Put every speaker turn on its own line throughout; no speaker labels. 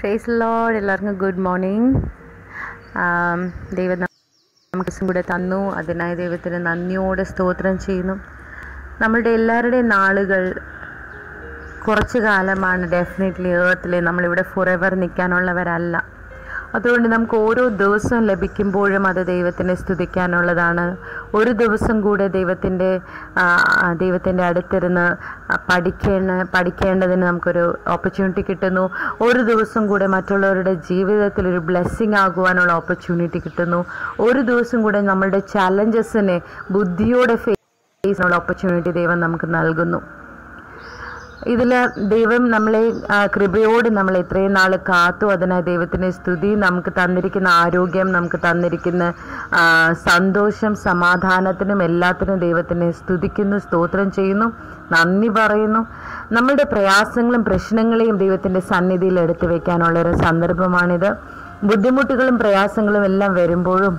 price lord എല്ലാവർക്കും good morning ദൈവം നമുക്ക് ദിവസം കൂടെ തന്നു അതിനായി ദൈവത്തിന് നന്ദിയോടെ സ്തോത്രം ചെയ്യുന്നു നമ്മളുടെ എല്ലാവരുടെയും നാളുകൾ കുറച്ച് കാലമാണ് ഡെഫിനറ്റ്ലി ഏർത്തിൽ നമ്മളിവിടെ ഫോറെവർ നിൽക്കാനുള്ളവരല്ല അതുകൊണ്ട് നമുക്ക് ഓരോ ദിവസവും ലഭിക്കുമ്പോഴും അത് ദൈവത്തിനെ സ്തുതിക്കാനുള്ളതാണ് ഒരു ദിവസം കൂടെ ദൈവത്തിൻ്റെ ദൈവത്തിൻ്റെ അടുത്തിരുന്ന് പഠിക്കേണ്ട പഠിക്കേണ്ടതിന് നമുക്കൊരു ഓപ്പർച്യൂണിറ്റി കിട്ടുന്നു ഒരു ദിവസം കൂടെ മറ്റുള്ളവരുടെ ജീവിതത്തിൽ ഒരു ബ്ലെസ്സിങ് ആകുവാനുള്ള ഓപ്പർച്യൂണിറ്റി കിട്ടുന്നു ഒരു ദിവസം കൂടെ നമ്മളുടെ ചലഞ്ചസിനെ ബുദ്ധിയോടെ ഫേസ് ചെയ്യാനുള്ള ഓപ്പർച്യൂണിറ്റി ദൈവം നമുക്ക് നൽകുന്നു ഇതിൽ ദൈവം നമ്മളെ ആ, കൃപയോട് നമ്മൾ ഇത്രയും നാൾ കാത്തു അതിനായി ദൈവത്തിൻ്റെ സ്തുതി നമുക്ക് തന്നിരിക്കുന്ന ആരോഗ്യം നമുക്ക് തന്നിരിക്കുന്ന ആ, സന്തോഷം സമാധാനത്തിനും എല്ലാത്തിനും ദൈവത്തിനെ സ്തുതിക്കുന്നു സ്തോത്രം ചെയ്യുന്നു നന്ദി പറയുന്നു നമ്മളുടെ പ്രയാസങ്ങളും പ്രശ്നങ്ങളെയും ദൈവത്തിൻ്റെ സന്നിധിയിൽ എടുത്തു വയ്ക്കാനുള്ള ഒരു സന്ദർഭമാണിത് ബുദ്ധിമുട്ടുകളും പ്രയാസങ്ങളും എല്ലാം വരുമ്പോഴും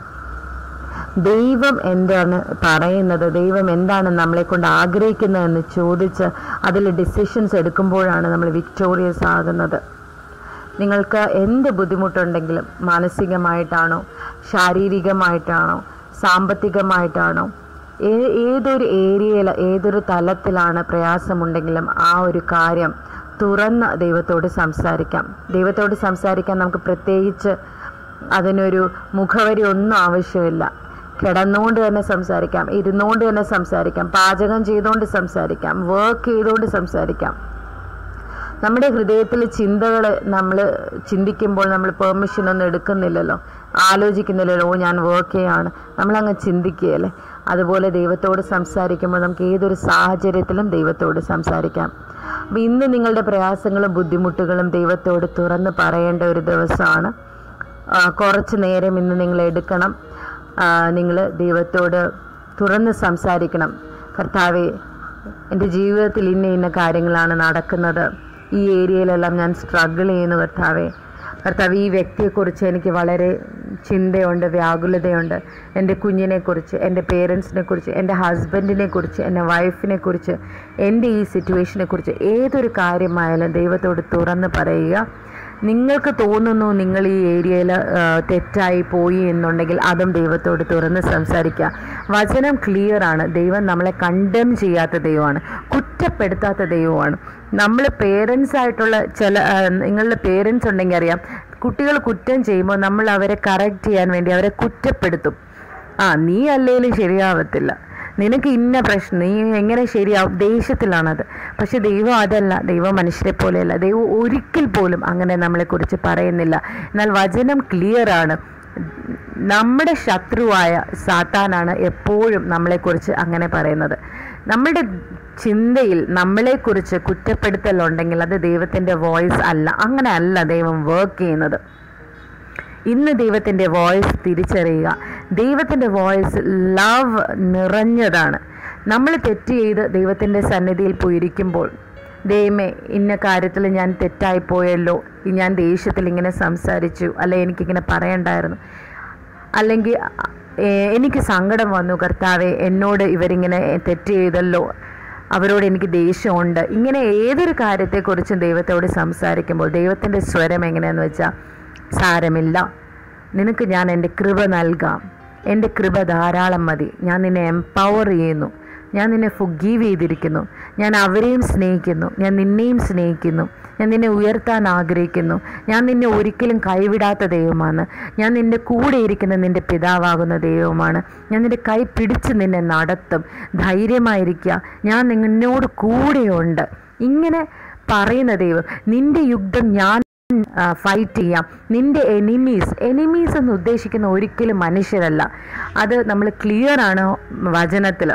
ദൈവം എന്താണ് പറയുന്നത് ദൈവം എന്താണ് നമ്മളെ കൊണ്ട് ആഗ്രഹിക്കുന്നതെന്ന് ചോദിച്ച് അതിൽ ഡിസിഷൻസ് എടുക്കുമ്പോഴാണ് നമ്മൾ വിക്ടോറിയസ് ആകുന്നത് നിങ്ങൾക്ക് എന്ത് ബുദ്ധിമുട്ടുണ്ടെങ്കിലും മാനസികമായിട്ടാണോ ശാരീരികമായിട്ടാണോ സാമ്പത്തികമായിട്ടാണോ ഏ- ഏതൊരു ഏരിയയിൽ ഏതൊരു തലത്തിലാണ് പ്രയാസമുണ്ടെങ്കിലും ആ ഒരു കാര്യം തുറന്ന് ദൈവത്തോട് സംസാരിക്കാം ദൈവത്തോട് സംസാരിക്കാൻ നമുക്ക് പ്രത്യേകിച്ച് അതിനൊരു മുഖവരി ഒന്നും ആവശ്യമില്ല കിടന്നുകൊണ്ട് തന്നെ സംസാരിക്കാം ഇരുന്നുകൊണ്ട് തന്നെ സംസാരിക്കാം പാചകം ചെയ്തുകൊണ്ട് സംസാരിക്കാം വർക്ക് ചെയ്തുകൊണ്ട് സംസാരിക്കാം നമ്മുടെ ഹൃദയത്തിൽ ചിന്തകൾ നമ്മൾ ചിന്തിക്കുമ്പോൾ നമ്മൾ പെർമിഷൻ ഒന്നും എടുക്കുന്നില്ലല്ലോ ആലോചിക്കുന്നില്ലല്ലോ ഓ ഞാൻ വർക്ക് ചെയ്യാണ് നമ്മളങ്ങ് ചിന്തിക്കുകയല്ലേ അതുപോലെ ദൈവത്തോട് സംസാരിക്കുമ്പോൾ നമുക്ക് ഏതൊരു സാഹചര്യത്തിലും ദൈവത്തോട് സംസാരിക്കാം അപ്പം ഇന്ന് നിങ്ങളുടെ പ്രയാസങ്ങളും ബുദ്ധിമുട്ടുകളും ദൈവത്തോട് തുറന്ന് പറയേണ്ട ഒരു ദിവസമാണ് ആ, കുറച്ച് നേരം ഇന്ന് നിങ്ങൾ എടുക്കണം നിങ്ങൾ ദൈവത്തോട് തുറന്ന് സംസാരിക്കണം കർത്താവെ എൻ്റെ ജീവിതത്തിൽ ഇന്ന ഇന്ന കാര്യങ്ങളാണ് നടക്കുന്നത് ഈ ഏരിയയിലെല്ലാം ഞാൻ സ്ട്രഗിൾ ചെയ്യുന്നു കർത്താവെ കർത്താവ് ഈ വ്യക്തിയെക്കുറിച്ച് എനിക്ക് വളരെ ചിന്തയുണ്ട് വ്യാകുലതയുണ്ട് എൻ്റെ കുഞ്ഞിനെക്കുറിച്ച് എൻ്റെ പേരൻസിനെ കുറിച്ച് എൻ്റെ ഹസ്ബൻഡിനെ കുറിച്ച് എൻ്റെ വൈഫിനെ കുറിച്ച് എൻ്റെ ഈ സിറ്റുവേഷനെ കുറിച്ച് ഏതൊരു കാര്യമായാലും ദൈവത്തോട് തുറന്ന് പറയുക നിങ്ങൾക്ക് തോന്നുന്നു നിങ്ങൾ ഈ ഏരിയയിൽ തെറ്റായി പോയി എന്നുണ്ടെങ്കിൽ അതും ദൈവത്തോട് തുറന്ന് സംസാരിക്കുക വചനം ക്ലിയർ ആണ് ദൈവം നമ്മളെ കണ്ടം ചെയ്യാത്ത ദൈവമാണ് കുറ്റപ്പെടുത്താത്ത ദൈവമാണ് നമ്മൾ പേരൻസ് ആയിട്ടുള്ള ചില ആ, നിങ്ങളുടെ പേരൻസ് ഉണ്ടെങ്കിൽ അറിയാം കുട്ടികൾ കുറ്റം ചെയ്യുമ്പോൾ നമ്മൾ അവരെ കറക്റ്റ് ചെയ്യാൻ വേണ്ടി അവരെ കുറ്റപ്പെടുത്തും ആ നീ അല്ലേലും ശരിയാവത്തില്ല നിനക്ക് ഇന്ന പ്രശ്നം നീ എങ്ങനെ ശരിയാവും ദേഷ്യത്തിലാണത് പക്ഷെ ദൈവം അതല്ല ദൈവം മനുഷ്യരെ പോലെയല്ല ദൈവം ഒരിക്കൽ പോലും അങ്ങനെ നമ്മളെക്കുറിച്ച് പറയുന്നില്ല എന്നാൽ വചനം ക്ലിയർ ആണ് നമ്മുടെ ശത്രുവായ സാത്താനാണ് എപ്പോഴും നമ്മളെക്കുറിച്ച് അങ്ങനെ പറയുന്നത് നമ്മുടെ ചിന്തയിൽ നമ്മളെക്കുറിച്ച് കുറ്റപ്പെടുത്തലുണ്ടെങ്കിൽ അത് ദൈവത്തിൻ്റെ വോയിസ് അല്ല അങ്ങനെ അല്ല ദൈവം വർക്ക് ചെയ്യുന്നത് ഇന്ന് ദൈവത്തിൻ്റെ വോയിസ് തിരിച്ചറിയുക ദൈവത്തിൻ്റെ വോയിസ് ലവ് നിറഞ്ഞതാണ് നമ്മൾ തെറ്റ് ചെയ്ത് ദൈവത്തിൻ്റെ സന്നിധിയിൽ പോയിരിക്കുമ്പോൾ ദൈവമേ ഇന്ന കാര്യത്തിൽ ഞാൻ തെറ്റായി പോയല്ലോ ഞാൻ ദേഷ്യത്തിൽ ഇങ്ങനെ സംസാരിച്ചു അല്ലെ എനിക്കിങ്ങനെ പറയണ്ടായിരുന്നു അല്ലെങ്കിൽ ഏഹ്, എനിക്ക് സങ്കടം വന്നു കർത്താവെ എന്നോട് ഇവരിങ്ങനെ തെറ്റ് ചെയ്തല്ലോ അവരോട് എനിക്ക് ദേഷ്യമുണ്ട് ഇങ്ങനെ ഏതൊരു കാര്യത്തെക്കുറിച്ചും ദൈവത്തോട് സംസാരിക്കുമ്പോൾ ദൈവത്തിൻ്റെ സ്വരം എങ്ങനെയാണെന്ന് വെച്ചാൽ സാരമില്ല നിനക്ക് ഞാൻ എൻ്റെ കൃപ നൽകാം എൻ്റെ കൃപ ധാരാളം മതി ഞാൻ നിന്നെ എംപവർ ചെയ്യുന്നു ഞാൻ നിന്നെ ഫുഗീവ് ചെയ്തിരിക്കുന്നു ഞാൻ അവരെയും സ്നേഹിക്കുന്നു ഞാൻ നിന്നെയും സ്നേഹിക്കുന്നു ഞാൻ നിന്നെ ഉയർത്താൻ ആഗ്രഹിക്കുന്നു ഞാൻ നിന്നെ ഒരിക്കലും കൈവിടാത്ത ദൈവമാണ് ഞാൻ നിൻ്റെ കൂടെ ഇരിക്കുന്ന നിൻ്റെ പിതാവാകുന്ന ദൈവമാണ് ഞാൻ നിൻ്റെ കൈ പിടിച്ച് നിന്നെ നടത്തും ധൈര്യമായിരിക്കുക ഞാൻ നിന്നോട് കൂടെയുണ്ട് ഇങ്ങനെ പറയുന്ന ദൈവം നിൻ്റെ യുദ്ധം ഞാൻ ഫൈറ്റ് ചെയ്യാം നിന്റെ എനിമീസ് എനിമീസ് എന്ന് ഉദ്ദേശിക്കുന്ന ഒരിക്കലും മനുഷ്യരല്ല അത് നമ്മൾ ക്ലിയർ ആണ് വചനത്തിൽ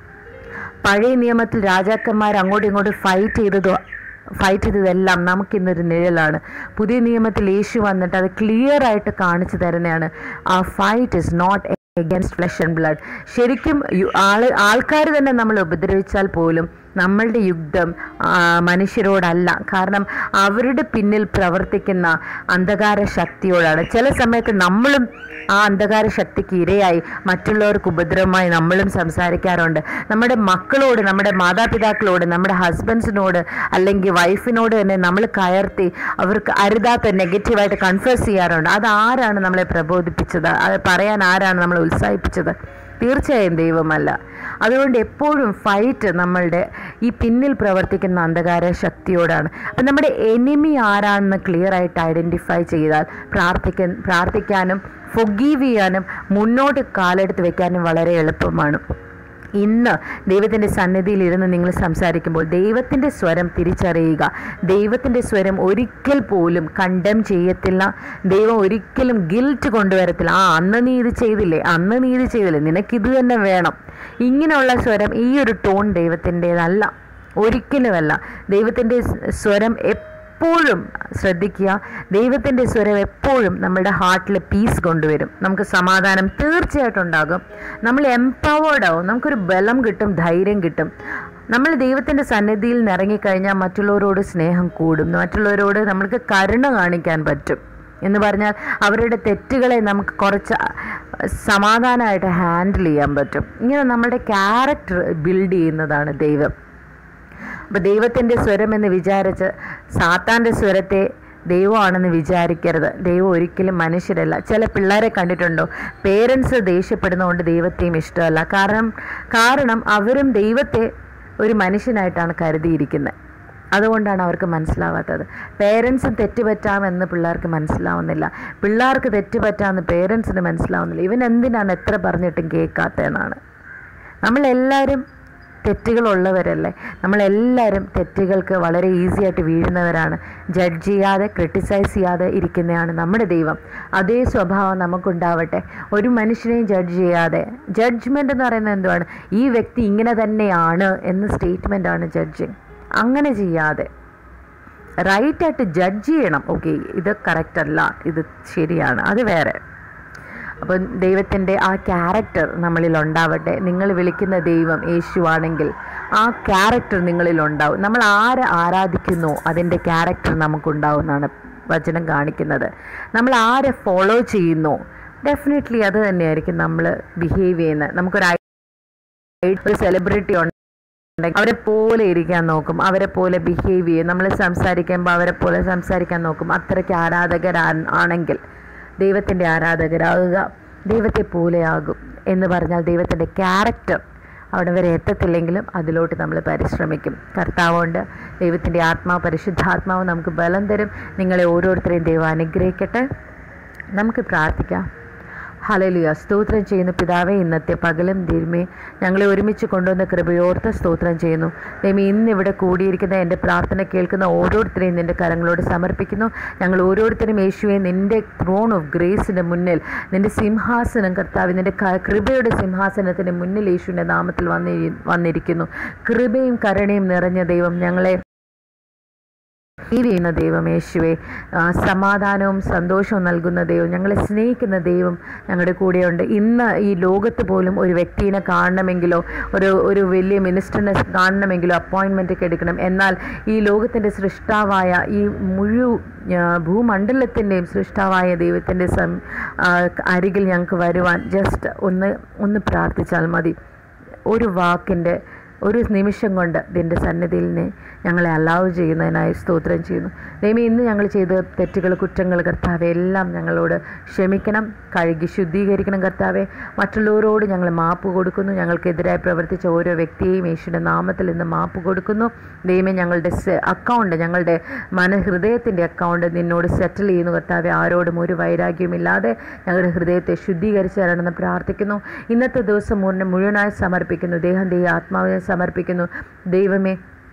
പഴയ നിയമത്തിൽ രാജാക്കന്മാർ അങ്ങോട്ടും ഇങ്ങോട്ടും ഫൈറ്റ് ചെയ്തതോ ഫൈറ്റ് ചെയ്തതെല്ലാം നമുക്കിന്നൊരു നിഴലാണ് പുതിയ നിയമത്തിൽ യേശു വന്നിട്ട് അത് ക്ലിയർ ആയിട്ട് കാണിച്ചു തരുന്നതാണ് ആ fight is not against flesh and blood ശരിക്കും യു- ആള് ആൾക്കാർ തന്നെ നമ്മൾ ഉപദ്രവിച്ചാൽ പോലും നമ്മളുടെ യുദ്ധം ആ, മനുഷ്യരോടല്ല കാരണം അവരുടെ പിന്നിൽ പ്രവർത്തിക്കുന്ന അന്ധകാര ശക്തിയോടാണ് ചില സമയത്ത് നമ്മളും ആ അന്ധകാര ശക്തിക്ക് ഇരയായി മറ്റുള്ളവർക്ക് ഉപദ്രവമായി നമ്മളും സംസാരിക്കാറുണ്ട് നമ്മുടെ മക്കളോട് നമ്മുടെ മാതാപിതാക്കളോട് നമ്മുടെ ഹസ്ബൻഡ്സിനോട് അല്ലെങ്കിൽ വൈഫിനോട് തന്നെ നമ്മൾ കയർത്തി അവർക്ക് അരുതാത്ത നെഗറ്റീവായിട്ട് കൺഫേസ് ചെയ്യാറുണ്ട് അത് ആരാണ് നമ്മളെ പ്രബോധിപ്പിച്ചത് അത് പറയാൻ ആരാണ് നമ്മളെ ഉത്സാഹിപ്പിച്ചത് തീർച്ചയായും ദൈവമല്ല അതുകൊണ്ട് എപ്പോഴും ഫൈറ്റ് നമ്മളുടെ ഈ പിന്നിൽ പ്രവർത്തിക്കുന്ന അന്ധകാര ശക്തിയോടാണ് അപ്പം നമ്മുടെ എനിമി ആരാണെന്ന് ക്ലിയർ ആയിട്ട് ഐഡൻറ്റിഫൈ ചെയ്താൽ പ്രാർത്ഥിക്കാൻ പ്രാർത്ഥിക്കാനും ഫൊഗീവ് ചെയ്യാനും മുന്നോട്ട് കാലെടുത്ത് വെക്കാനും വളരെ എളുപ്പമാണ് ഇന്ന് ദൈവത്തിൻ്റെ സന്നിധിയിൽ ഇരുന്ന് നിങ്ങൾ സംസാരിക്കുമ്പോൾ ദൈവത്തിൻ്റെ സ്വരം തിരിച്ചറിയുക ദൈവത്തിൻ്റെ സ്വരം ഒരിക്കൽ പോലും കണ്ടം ചെയ്യത്തില്ല ദൈവം ഒരിക്കലും ഗിൽറ്റ് കൊണ്ടുവരത്തില്ല ആ അന്ന് നീ ഇത് ചെയ്തില്ലേ അന്ന് നീ ഇത് ചെയ്തില്ലേ നിനക്കിത് തന്നെ വേണം ഇങ്ങനെയുള്ള സ്വരം ഈ ഒരു ടോൺ ദൈവത്തിൻ്റെതല്ല ഒരിക്കലുമല്ല ദൈവത്തിൻ്റെ സ്വരം എപ്പോഴും ശ്രദ്ധിക്കുക ദൈവത്തിൻ്റെ സ്വരം എപ്പോഴും നമ്മുടെ ഹാർട്ടിൽ പീസ് കൊണ്ടുവരും നമുക്ക് സമാധാനം തീർച്ചയായിട്ടും ഉണ്ടാകും നമ്മൾ എംപവേർഡ് ആവും നമുക്കൊരു ബലം കിട്ടും ധൈര്യം കിട്ടും നമ്മൾ ദൈവത്തിൻ്റെ സന്നിധിയിൽ നിന്ന് ഇറങ്ങിക്കഴിഞ്ഞാൽ മറ്റുള്ളവരോട് സ്നേഹം കൂടും മറ്റുള്ളവരോട് നമ്മൾക്ക് കരുണ കാണിക്കാൻ പറ്റും എന്ന് പറഞ്ഞാൽ അവരുടെ തെറ്റുകളെ നമുക്ക് കുറച്ച് സമാധാനമായിട്ട് ഹാൻഡിൽ ചെയ്യാൻ പറ്റും ഇങ്ങനെ നമ്മുടെ ക്യാരക്ടർ ബിൽഡ് ചെയ്യുന്നതാണ് ദൈവം അപ്പോൾ ദൈവത്തിൻ്റെ സ്വരം എന്ന് വിചാരിച്ച് സാത്താൻ്റെ സ്വരത്തെ ദൈവമാണെന്ന് വിചാരിക്കരുത് ദൈവം ഒരിക്കലും മനുഷ്യരല്ല ചില പിള്ളേരെ കണ്ടിട്ടുണ്ടോ പേരൻസ് ദേഷ്യപ്പെടുന്നതുകൊണ്ട് ദൈവത്തെയും ഇഷ്ടമല്ല കാരണം കാരണം അവരും ദൈവത്തെ ഒരു മനുഷ്യനായിട്ടാണ് കരുതിയിരിക്കുന്നത് അതുകൊണ്ടാണ് അവർക്ക് മനസ്സിലാവാത്തത് പേരൻസും തെറ്റുപറ്റാമെന്ന് പിള്ളേർക്ക് മനസ്സിലാവുന്നില്ല പിള്ളേർക്ക് തെറ്റുപറ്റാമെന്ന് പേരൻസിന് മനസ്സിലാവുന്നില്ല ഇവൻ എന്തിനാണ് എത്ര പറഞ്ഞിട്ടും കേൾക്കാത്തതെന്നാണ് നമ്മളെല്ലാവരും തെറ്റുകളുള്ളവരല്ലേ നമ്മളെല്ലാവരും തെറ്റുകൾക്ക് വളരെ ഈസി ആയിട്ട് വീഴുന്നവരാണ് ജഡ്ജ് ചെയ്യാതെ ക്രിട്ടിസൈസ് ചെയ്യാതെ ഇരിക്കുന്നതാണ് നമ്മുടെ ദൈവം അതേ സ്വഭാവം നമുക്കുണ്ടാവട്ടെ ഒരു മനുഷ്യനെയും ജഡ്ജ് ചെയ്യാതെ ജഡ്ജ്മെൻ്റ് എന്ന് പറയുന്നത് എന്തുവാണ് ഈ വ്യക്തി ഇങ്ങനെ തന്നെയാണ് എന്ന സ്റ്റേറ്റ്മെൻ്റ് ആണ് ജഡ്ജിങ് അങ്ങനെ ചെയ്യാതെ റൈറ്റായിട്ട് ജഡ്ജ് ചെയ്യണം ഓക്കെ ഇത് കറക്റ്റ് അല്ല ഇത് ശരിയാണ് അത് വേറെ അപ്പം ദൈവത്തിൻ്റെ ആ ക്യാരക്ടർ നമ്മളിൽ ഉണ്ടാവട്ടെ നിങ്ങൾ വിളിക്കുന്ന ദൈവം യേശുവാണെങ്കിൽ ആ ക്യാരക്ടർ നിങ്ങളിൽ ഉണ്ടാവും നമ്മൾ ആരെ ആരാധിക്കുന്നു അതിൻ്റെ ക്യാരക്ടർ നമുക്കുണ്ടാവും എന്നാണ് വചനം കാണിക്കുന്നത് നമ്മൾ ആരെ ഫോളോ ചെയ്യുന്നു ഡെഫിനറ്റ്ലി അത് തന്നെയായിരിക്കും നമ്മൾ ബിഹേവ് ചെയ്യുന്നത് നമുക്കൊരു ഐ- ഒരു സെലിബ്രിറ്റി ഉണ്ട് ഉണ്ടെങ്കിൽ അവരെ പോലെ ഇരിക്കാൻ നോക്കും അവരെ പോലെ ബിഹേവ് ചെയ്യും നമ്മൾ സംസാരിക്കുമ്പോൾ അവരെ പോലെ സംസാരിക്കാൻ നോക്കും അത്രയ്ക്ക് ആരാധകരാ ആണെങ്കിൽ ദൈവത്തിൻ്റെ ആരാധകരാകുക ദൈവത്തെ പോലെയാകും എന്ന് പറഞ്ഞാൽ ദൈവത്തിൻ്റെ ക്യാരക്ടർ അവിടെ വരെ എത്തത്തില്ലെങ്കിലും അതിലോട്ട് നമ്മൾ പരിശ്രമിക്കും കർത്താവുണ്ട് ദൈവത്തിൻ്റെ ആത്മാവ് പരിശുദ്ധാത്മാവ് നമുക്ക് ബലം തരും നിങ്ങളെ ഓരോരുത്തരെയും ദൈവം അനുഗ്രഹിക്കട്ടെ നമുക്ക് പ്രാർത്ഥിക്കാം ഹലലിയ സ്തോത്രം ചെയ്യുന്നു പിതാവേ ഇന്നത്തെ പകലും ദിരുമേ ഞങ്ങളെ ഒരുമിച്ച് കൊണ്ടുവന്ന കൃപയോർത്ത് സ്തോത്രം ചെയ്യുന്നു ദൈവം ഇന്ന് ഇവിടെ കൂടിയിരിക്കുന്ന എൻ്റെ പ്രാർത്ഥന കേൾക്കുന്ന ഓരോരുത്തരെയും നിൻ്റെ കരങ്ങളോട് സമർപ്പിക്കുന്നു ഞങ്ങൾ ഓരോരുത്തരും യേശുവെ നിൻ്റെ ത്രോൺ ഓഫ് ഗ്രേസിൻ്റെ മുന്നിൽ നിൻ്റെ സിംഹാസനം കർത്താവ് നിൻ്റെ ക- കൃപയുടെ സിംഹാസനത്തിന് മുന്നിൽ യേശുവിൻ്റെ നാമത്തിൽ വന്നി വന്നിരിക്കുന്നു കൃപയും കരുണയും നിറഞ്ഞ ദൈവം ഞങ്ങളെ ഈ ചെയ്യുന്ന ദൈവം യേശുവെ ആ, സമാധാനവും സന്തോഷവും നൽകുന്ന ദൈവം ഞങ്ങളെ സ്നേഹിക്കുന്ന ദൈവം ഞങ്ങളുടെ കൂടെയുണ്ട് ഇന്ന് ഈ ലോകത്ത് പോലും ഒരു വ്യക്തിനെ കാണണമെങ്കിലോ ഒരു ഒരു വലിയ മിനിസ്റ്ററിനെ കാണണമെങ്കിലോ അപ്പോയിൻമെൻ്റ് ഒക്കെ എടുക്കണം എന്നാൽ ഈ ലോകത്തിൻ്റെ സൃഷ്ടാവായ ഈ മുഴു ആ, ഭൂമണ്ഡലത്തിൻ്റെയും സൃഷ്ടാവായ ദൈവത്തിൻ്റെ സം ആ, അരികിൽ ഞങ്ങൾക്ക് വരുവാൻ ജസ്റ്റ് ഒന്ന് ഒന്ന് പ്രാർത്ഥിച്ചാൽ മതി ഒരു വാക്കിൻ്റെ ഒരു നിമിഷം കൊണ്ട് ഇതിൻ്റെ സന്നിധിയിൽ നിന്ന് ഞങ്ങളെ അലാവ് ചെയ്യുന്നതിനായി സ്തോത്രം ചെയ്യുന്നു ദൈവം ഇന്ന് ഞങ്ങൾ ചെയ്ത തെറ്റുകൾ കുറ്റങ്ങൾ കർത്താവെ എല്ലാം ഞങ്ങളോട് ക്ഷമിക്കണം കഴുകി ശുദ്ധീകരിക്കണം കർത്താവെ മറ്റുള്ളവരോട് ഞങ്ങൾ മാപ്പ് കൊടുക്കുന്നു ഞങ്ങൾക്കെതിരായി പ്രവർത്തിച്ച ഓരോ വ്യക്തിയെയും യേശുവിൻ്റെ നാമത്തിൽ ഇന്ന് മാപ്പ് കൊടുക്കുന്നു ദൈവമേ ഞങ്ങളുടെ അക്കൗണ്ട് ഞങ്ങളുടെ മനഹൃദയത്തിൻ്റെ അക്കൗണ്ട് നിന്നോട് സെറ്റിൽ ചെയ്യുന്നു കർത്താവെ ആരോടും ഒരു വൈരാഗ്യമില്ലാതെ ഞങ്ങളുടെ ഹൃദയത്തെ ശുദ്ധീകരിച്ച് തരണമെന്ന് പ്രാർത്ഥിക്കുന്നു ഇന്നത്തെ ദിവസം മുഴുവൻ മുഴുവനായി സമർപ്പിക്കുന്നു ദേഹം ദൈവ ആത്മാവിനെ സമർപ്പിക്കുന്നു ദൈവമേ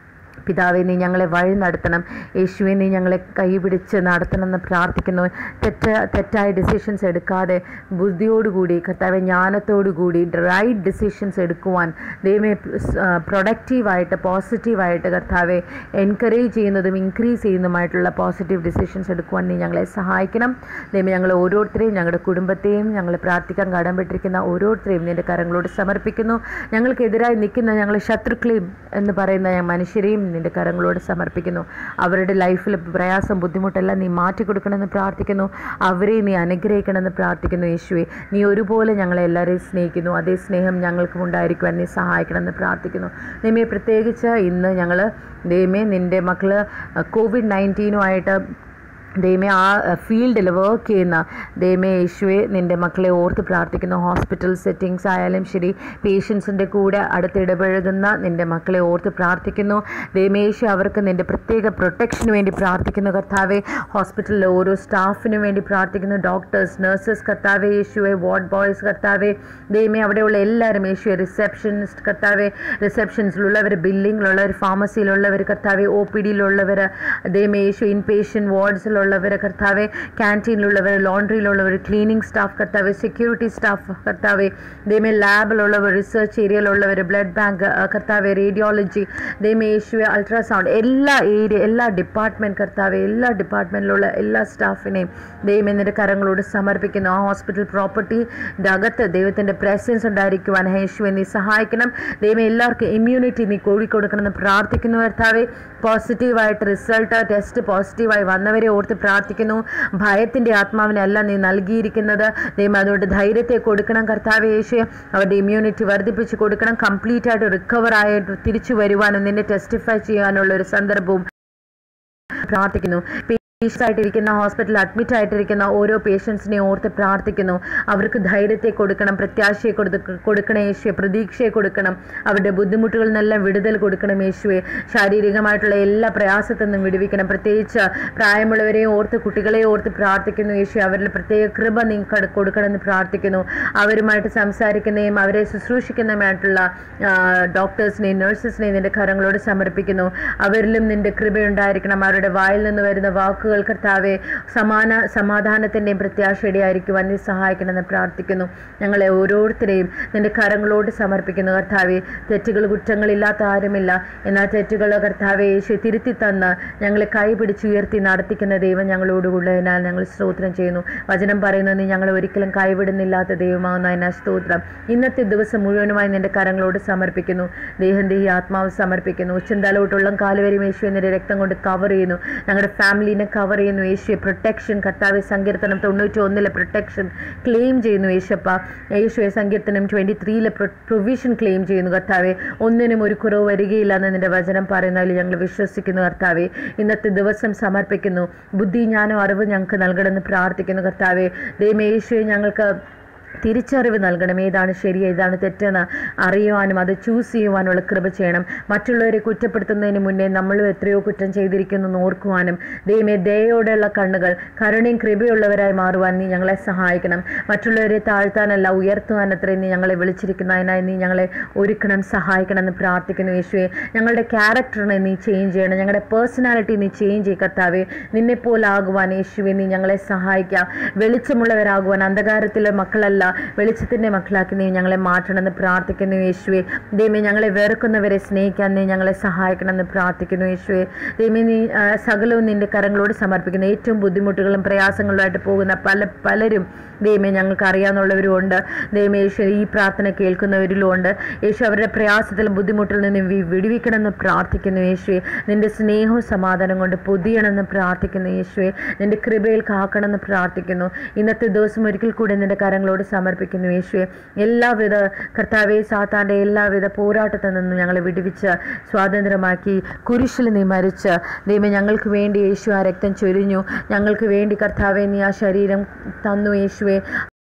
പിതാവെ നീ ഞങ്ങളെ വഴി നടത്തണം യേശുവെ നീ ഞങ്ങളെ കൈപിടിച്ച് നടത്തണമെന്ന് പ്രാർത്ഥിക്കുന്നു തെറ്റ തെറ്റായ ഡിസിഷൻസ് എടുക്കാതെ ബുദ്ധിയോടുകൂടി കർത്താവെ ജ്ഞാനത്തോടുകൂടി റൈറ്റ് ഡിസിഷൻസ് എടുക്കുവാൻ ദൈവമേ പ്രൊഡക്റ്റീവായിട്ട് പോസിറ്റീവായിട്ട് കർത്താവെ എൻകറേജ് ചെയ്യുന്നതും ഇൻക്രീസ് ചെയ്യുന്നതുമായിട്ടുള്ള പോസിറ്റീവ് ഡിസിഷൻസ് എടുക്കുവാൻ നീ ഞങ്ങളെ സഹായിക്കണം ദൈവം ഞങ്ങൾ ഓരോരുത്തരെയും ഞങ്ങളുടെ കുടുംബത്തെയും ഞങ്ങൾ പ്രാർത്ഥിക്കാൻ കടംപെട്ടിരിക്കുന്ന ഓരോരുത്തരെയും നിൻ്റെ കരങ്ങളോട് സമർപ്പിക്കുന്നു ഞങ്ങൾക്കെതിരായി നിൽക്കുന്ന ഞങ്ങൾ ശത്രുക്കളെയും എന്ന് പറയുന്ന ഞാൻ മനുഷ്യരെയും നിൻ്റെ കരങ്ങളോട് സമർപ്പിക്കുന്നു അവരുടെ ലൈഫിൽ പ്രയാസം ബുദ്ധിമുട്ടെല്ലാം നീ മാറ്റി കൊടുക്കണമെന്ന് പ്രാർത്ഥിക്കുന്നു അവരെ നീ അനുഗ്രഹിക്കണമെന്ന് പ്രാർത്ഥിക്കുന്നു യേശുവെ നീ ഒരുപോലെ ഞങ്ങളെ എല്ലാവരെയും സ്നേഹിക്കുന്നു അതേ സ്നേഹം ഞങ്ങൾക്കും ഉണ്ടായിരിക്കുവാൻ നീ സഹായിക്കണമെന്ന് പ്രാർത്ഥിക്കുന്നു ദൈവമേ പ്രത്യേകിച്ച് ഇന്ന് ഞങ്ങൾ ദൈവമേ നിൻ്റെ മക്കൾ കോവിഡ് നയൻറ്റീനുമായിട്ട് ദൈവമേ ആ ഫീൽഡിൽ വർക്ക് ചെയ്യുന്ന ദൈവമേ യേശുവെ നിൻ്റെ മക്കളെ ഓർത്ത് പ്രാർത്ഥിക്കുന്നു ഹോസ്പിറ്റൽ സെറ്റിങ്സ് ആയാലും ശരി പേഷ്യൻസിൻ്റെ കൂടെ അടുത്തിടപഴകുന്ന നിൻ്റെ മക്കളെ ഓർത്ത് പ്രാർത്ഥിക്കുന്നു ദൈവമേ യേശു അവർക്ക് നിൻ്റെ പ്രത്യേക പ്രൊട്ടക്ഷന് വേണ്ടി പ്രാർത്ഥിക്കുന്നു കർത്താവെ ഹോസ്പിറ്റലിലെ ഓരോ സ്റ്റാഫിനും വേണ്ടി പ്രാർത്ഥിക്കുന്നു ഡോക്ടേഴ്സ് നഴ്സസ് കർത്താവെ യേശുവെ വാർഡ് ബോയ്സ് കർത്താവെ ദൈവമേ അവിടെയുള്ള എല്ലാവരും യേശുവെ റിസപ്ഷനിസ്റ്റ് കർത്താവെ റിസപ്ഷൻസിലുള്ളവർ ബില്ലിങ്ങിലുള്ളവർ ഫാർമസിയിലുള്ളവർ കർത്താവെ ഒ പി ഡിയിലുള്ളവർ ദൈവമേ യേശു ഇൻ പേഷ്യൻ വാർഡ്സിൽ ഉള്ളവർ കർത്താവെ ക്യാൻറ്റീനിലുള്ളവർ ലോണ്ടറിയിലുള്ളവർ ക്ലീനിങ് സ്റ്റാഫ് കർത്താവ് സെക്യൂരിറ്റി സ്റ്റാഫ് കർത്താവെ ദൈവമേ ലാബിലുള്ളവർ റിസർച്ച് ഏരിയയിലുള്ളവർ ബ്ലഡ് ബാങ്ക് കർത്താവെ റേഡിയോളജി ദൈവമേ യേശുവെ അൾട്രാസൗണ്ട് എല്ലാ ഏരിയ എല്ലാ ഡിപ്പാർട്ട്മെൻറ്റ് കർത്താവെ എല്ലാ ഡിപ്പാർട്ട്മെൻറ്റിലുള്ള എല്ലാ സ്റ്റാഫിനെയും ദൈവം എന്നിൻ്റെ കരങ്ങളോട് സമർപ്പിക്കുന്നു ആ ഹോസ്പിറ്റൽ പ്രോപ്പർട്ടിൻ്റെ അകത്ത് ദൈവത്തിൻ്റെ പ്രസൻസ് ഉണ്ടായിരിക്കുവാൻ യേശുവെ നീ സഹായിക്കണം ദൈവം എല്ലാവർക്കും ഇമ്മ്യൂണിറ്റി നീ കോഴിക്കൊടുക്കണമെന്ന് പ്രാർത്ഥിക്കുന്നു കർത്താവെ പോസിറ്റീവായിട്ട് റിസൾട്ട് ടെസ്റ്റ് പോസിറ്റീവായി വന്നവരെ ഓർത്ത് പ്രാർത്ഥിക്കുന്നു ഭയത്തിൻ്റെ ആത്മാവിനല്ല നീ നൽകിയിരിക്കുന്നത് ദൈവം അതുകൊണ്ട് ധൈര്യത്തെ കൊടുക്കണം കർത്താവ് യേശു അവരുടെ ഇമ്മ്യൂണിറ്റി വർദ്ധിപ്പിച്ച് കൊടുക്കണം കംപ്ലീറ്റ് ആയിട്ട് റിക്കവർ ആയിട്ട് തിരിച്ചു വരുവാനും നിന്നെ ടെസ്റ്റിഫൈ ചെയ്യാനുള്ള ഒരു സന്ദർഭവും പ്രാർത്ഥിക്കുന്നു ആയിട്ടിരിക്കുന്ന ഹോസ്പിറ്റലിൽ അഡ്മിറ്റ് ആയിട്ടിരിക്കുന്ന ഓരോ പേഷ്യൻസിനെ ഓർത്ത് പ്രാർത്ഥിക്കുന്നു അവർക്ക് ധൈര്യത്തെ കൊടുക്കണം പ്രത്യാശയെ കൊടുക്ക കൊടുക്കണം യേശുവെ പ്രതീക്ഷയെ കൊടുക്കണം അവരുടെ ബുദ്ധിമുട്ടുകളിൽ നിന്നെല്ലാം വിടുതൽ കൊടുക്കണം യേശുവെ ശാരീരികമായിട്ടുള്ള എല്ലാ പ്രയാസത്തിൽ നിന്നും വിടുവിക്കണം പ്രത്യേകിച്ച് പ്രായമുള്ളവരെയും ഓർത്ത് കുട്ടികളെ ഓർത്ത് പ്രാർത്ഥിക്കുന്നു യേശു അവരിൽ പ്രത്യേക കൃപ നീ കട- കൊടുക്കണമെന്ന് പ്രാർത്ഥിക്കുന്നു അവരുമായിട്ട് സംസാരിക്കുന്നതും അവരെ ശുശ്രൂഷിക്കുന്നതുമായിട്ടുള്ള ഡോക്ടേഴ്സിനെയും നഴ്സസിനെയും നിന്റെ കരങ്ങളോട് സമർപ്പിക്കുന്നു അവരിലും നിന്റെ കൃപയുണ്ടായിരിക്കണം അവരുടെ വായിൽ നിന്ന് വരുന്ന വാക്കുകൾ കർത്താവെ സമാന സമാധാനത്തിൻ്റെയും പ്രത്യാശയുടെയും ആയിരിക്കുവാൻ നീ സഹായിക്കണമെന്ന് പ്രാർത്ഥിക്കുന്നു ഞങ്ങളെ ഓരോരുത്തരെയും നിന്റെ കരങ്ങളോട് സമർപ്പിക്കുന്നു കർത്താവെ തെറ്റുകൾ കുറ്റങ്ങളില്ലാത്ത ആരുമില്ല എന്നാൽ തെറ്റുകൾ കർത്താവെ യേശു തിരുത്തി തന്ന് ഞങ്ങളെ കൈപിടിച്ചുയർത്തി നടത്തിക്കുന്ന ദൈവം ഞങ്ങളോടുകൂടുന്നതിനാൽ ഞങ്ങൾ സ്തോത്രം ചെയ്യുന്നു വചനം പറയുന്നത് നീ ഞങ്ങളെ ഒരിക്കലും കൈവിടുന്നില്ലാത്ത ദൈവമാകുന്ന അതിനാ സ്തോത്രം ഇന്നത്തെ ദിവസം മുഴുവനുമായി നിന്റെ കരങ്ങളോട് സമർപ്പിക്കുന്നു ദേഹം ദേഹി ആത്മാവ് സമർപ്പിക്കുന്നു ഉച്ചന്തലോട്ടുള്ള കാലുവരെയും യേശു എന്നിന്റെ രക്തം കൊണ്ട് കവർ ചെയ്യുന്നു ഞങ്ങളുടെ ഫാമിലിനെ കവർ ചെയ്യുന്നു യേശുവെ പ്രൊട്ടക്ഷൻ കർത്താവ് സങ്കീർത്തനം തൊണ്ണൂറ്റി ഒന്നിലെ പ്രൊട്ടക്ഷൻ ക്ലെയിം ചെയ്യുന്നു യേശപ്പ യേശുവെ സങ്കീർത്തനം ട്വൻറ്റി ത്രീയിലെ പ്രൊവിഷൻ ക്ലെയിം ചെയ്യുന്നു കർത്താവെ ഒന്നിനും ഒരു കുറവ് വരികയില്ല എന്ന് നിന്റെ വചനം പറയുന്നതിൽ ഞങ്ങൾ വിശ്വസിക്കുന്നു കർത്താവെ ഇന്നത്തെ ദിവസം സമർപ്പിക്കുന്നു ബുദ്ധി ജ്ഞാനം അറിവ് ഞങ്ങൾക്ക് നൽകണമെന്ന് പ്രാർത്ഥിക്കുന്നു കർത്താവെ ദൈവമേ യേശുവെ ഞങ്ങൾക്ക് തിരിച്ചറിവ് നൽകണം ഏതാണ് ശരി ഏതാണ് തെറ്റെന്ന് അറിയുവാനും അത് ചൂസ് ചെയ്യുവാനുള്ള കൃപ ചെയ്യണം മറ്റുള്ളവരെ കുറ്റപ്പെടുത്തുന്നതിന് മുന്നേ നമ്മൾ എത്രയോ കുറ്റം ചെയ്തിരിക്കുന്നു എന്ന് ഓർക്കുവാനും ദൈവമേ ദയോടെയുള്ള കണ്ണുകൾ കരുണയും കൃപയുള്ളവരായി മാറുവാൻ നീ ഞങ്ങളെ സഹായിക്കണം മറ്റുള്ളവരെ താഴ്ത്താനല്ല ഉയർത്തുവാൻ അത്രയും നീ ഞങ്ങളെ വിളിച്ചിരിക്കുന്നതിനായി നീ ഞങ്ങളെ ഒരുക്കണം സഹായിക്കണം എന്ന് പ്രാർത്ഥിക്കുന്നു യേശുവെ ഞങ്ങളുടെ ക്യാരക്ടറിനെ നീ ചേഞ്ച് ചെയ്യണം ഞങ്ങളുടെ പേഴ്സണാലിറ്റി നീ ചേഞ്ച് ചെയ്യ കർത്താവെ നിന്നെപ്പോലാകുവാൻ യേശുവെ നീ ഞങ്ങളെ സഹായിക്കാം വെളിച്ചമുള്ളവരാകുവാൻ അന്ധകാരത്തിലെ മക്കളല്ല വെളിച്ചത്തിൻ്റെ മക്കളാക്കി നീ ഞങ്ങളെ മാറ്റണമെന്ന് പ്രാർത്ഥിക്കുന്നു യേശുവെ ദൈവമേ ഞങ്ങളെ വെറുക്കുന്നവരെ സ്നേഹിക്കാൻ നീ ഞങ്ങളെ സഹായിക്കണമെന്ന് പ്രാർത്ഥിക്കുന്നു യേശുവെ ദൈവമേ നീ ആ, സകലവും നിന്റെ കരങ്ങളോട് സമർപ്പിക്കുന്നു ഏറ്റവും ബുദ്ധിമുട്ടുകളും പ്രയാസങ്ങളുമായിട്ട് പോകുന്ന പല പലരും ദൈവമേ ഞങ്ങൾക്ക് അറിയാവുന്നവരും ഉണ്ട് ദൈവമേ യേശു ഈ പ്രാർത്ഥന കേൾക്കുന്നവരിലും ഉണ്ട് യേശു അവരുടെ പ്രയാസത്തിലും ബുദ്ധിമുട്ടിൽ നിന്ന് വി- വിടുവിക്കണമെന്ന് പ്രാർത്ഥിക്കുന്നു യേശുവെ നിന്റെ സ്നേഹവും സമാധാനം കൊണ്ട് പൊതിയണമെന്ന് പ്രാർത്ഥിക്കുന്നു യേശുവെ നിന്റെ കൃപയിൽ കാക്കണമെന്ന് പ്രാർത്ഥിക്കുന്നു ഇന്നത്തെ ദിവസം ഒരിക്കൽ കൂടി നിന്റെ കരങ്ങളോട് സമർപ്പിക്കുന്നു യേശുവെ എല്ലാവിധ കർത്താവെ സാത്താൻ്റെ എല്ലാവിധ പോരാട്ടത്തിൽ നിന്നും ഞങ്ങളെ വിടുവിച്ച് സ്വാതന്ത്ര്യമാക്കി കുരിശിൽ നീ മരിച്ച് ദൈവം ഞങ്ങൾക്ക് വേണ്ടി യേശു ആ രക്തം ചൊരിഞ്ഞു ഞങ്ങൾക്ക് വേണ്ടി കർത്താവെ നീ ആ ശരീരം തന്നു യേശുവെ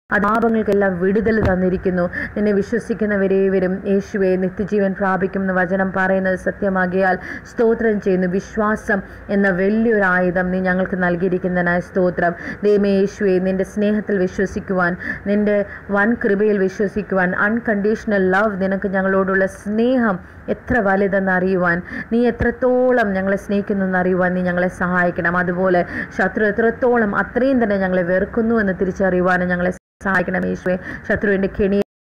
ആ പാപങ്ങൾക്കെല്ലാം വിടുതൽ തന്നിരിക്കുന്നു നിന്നെ വിശ്വസിക്കുന്നവരേവരും യേശുവെ നിത്യജീവൻ പ്രാപിക്കുമെന്ന് വചനം പറയുന്നത് സത്യമാകിയാൽ സ്തോത്രം ചെയ്യുന്നു വിശ്വാസം എന്ന വലിയൊരു ആയുധം നീ ഞങ്ങൾക്ക് നൽകിയിരിക്കുന്നതിനായ സ്തോത്രം ദൈവമേ യേശുവെ നിന്റെ സ്നേഹത്തിൽ വിശ്വസിക്കുവാൻ നിന്റെ വൻ കൃപയിൽ വിശ്വസിക്കുവാൻ അൺകണ്ടീഷണൽ ലവ് നിനക്ക് ഞങ്ങളോടുള്ള സ്നേഹം എത്ര വലുതെന്ന് അറിയുവാൻ നീ എത്രത്തോളം ഞങ്ങളെ സ്നേഹിക്കുന്നു എന്ന് അറിയുവാൻ നീ ഞങ്ങളെ സഹായിക്കണം അതുപോലെ ശത്രു എത്രത്തോളം അത്രയും തന്നെ ഞങ്ങളെ വെറുക്കുന്നു എന്ന് തിരിച്ചറിയുവാനും ഞങ്ങളെ സഹായിക്കണം യേശുവെ ശത്രുവിൻ്റെ കെണിയിൽ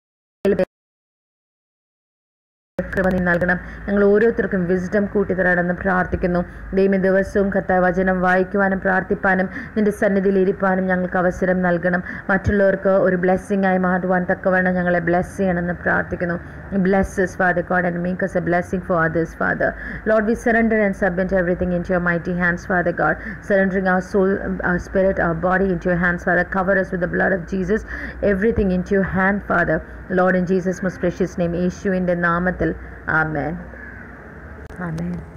കൃപ നീ നൽകണം ഞങ്ങൾ ഓരോരുത്തർക്കും വിസ്ഡം കൂട്ടിത്തരണമെന്ന് പ്രാർത്ഥിക്കുന്നു ദൈവം ദിവസവും കത്ത വചനം വായിക്കുവാനും പ്രാർത്ഥിപ്പാനും നിന്റെ സന്നിധിയിൽ ഇരിപ്പാനും ഞങ്ങൾക്ക് അവസരം നൽകണം മറ്റുള്ളവർക്ക് ഒരു ബ്ലെസ്സിങ് ആയി മാറുവാൻ തക്കവണ്ണം ഞങ്ങളെ ബ്ലെസ് ചെയ്യണമെന്ന് പ്രാർത്ഥിക്കുന്നു bless us father God and make us a blessing for others father lord we surrender and submit everything into your mighty hands father god surrendering our soul our spirit our body into your hands father cover us with the blood of jesus everything into your hand father lord in jesus most precious name യേശുവിൻ്റെ നാമത്തിൽ ആമേൻ ആമേൻ